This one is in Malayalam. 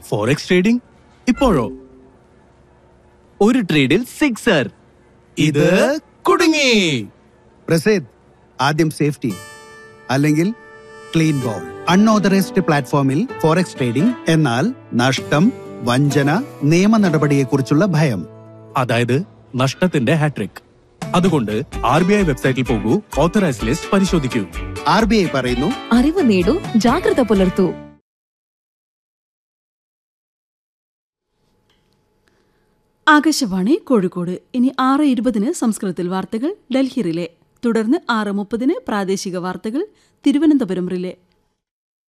ഫോറക്സ് ട്രേഡിംഗ് ഇപ്പോഴോ ഒരു ട്രേഡിൽ സിക്സർ ഇത് കുടുങ്ങി പ്രസേദ് ആദ്യം സേഫ്റ്റി അല്ലെങ്കിൽ ക്ലീൻ ബോൾ അൺഓതറൈസ്ഡ് പ്ലാറ്റ്ഫോമിൽ ഫോറക്സ് ട്രേഡിംഗ് എന്നാൽ നഷ്ടം വഞ്ചന നിയമ നടപടിയെക്കുറിച്ചുള്ള ഭയം അതായത് നഷ്ടത്തിന്റെ ഹാട്രിക് അതുകൊണ്ട് ആർ ബി ഐ വെബ്സൈറ്റിൽ പോകൂ ഓത്തറൈസ് ലിസ്റ്റ് പരിശോധിക്കൂ ആർ ബി ഐ പറയുന്നു അറിവ് നേടൂ ജാഗ്രത പുലർത്തൂ ആകാശവാണി കോഴിക്കോട് ഇനി ആറ് ഇരുപതിന് സംസ്കൃതത്തിൽ വാർത്തകൾ ഡൽഹി റിലേ തുടർന്ന് ആറ് മുപ്പതിന് പ്രാദേശിക വാർത്തകൾ തിരുവനന്തപുരം റിലേ